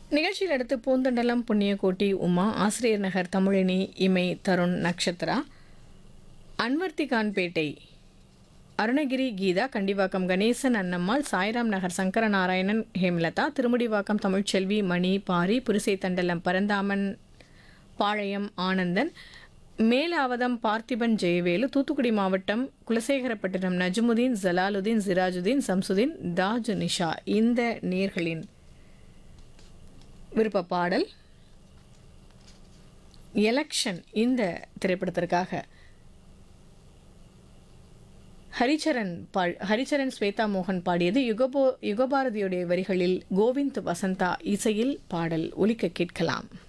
நிகழ்ச்சியில் அடுத்து பூந்தண்டலம் புண்ணியகோட்டி உமா ஆசிரியர் நகர் தமிழினி இமை தருண் நக்ஷத்ரா அன்வர்த்திகான்பேட்டை அருணகிரி கீதா கண்டிவாக்கம் கணேசன் அன்னம்மாள் சாய்ராம் நகர் சங்கரநாராயணன் ஹேம்லதா திருமுடிவாக்கம் தமிழ்ச்செல்வி மணி பாரி புரிசை தண்டலம் பரந்தாமன் பாளையம் ஆனந்தன் மேலாவதம் பார்த்திபன் ஜெயவேலு தூத்துக்குடி மாவட்டம் குலசேகரப்பட்டினம் நஜ்முதீன் ஜலாலுதீன் சிராஜுதீன் சம்சுதீன் தாஜ் நிஷா இந்த நேர்களின் விருப்ப பாடல் எலெக்ஷன் இந்த திரைப்படத்திற்காக ஹரிச்சரன் பா ஹரிச்சரன் ஸ்வேதா மோகன் பாடியது யுகபோ யுகபாரதியுடைய வரிகளில் கோவிந்த் வசந்தா இசையில் பாடல் ஒலிக்க கேட்கலாம்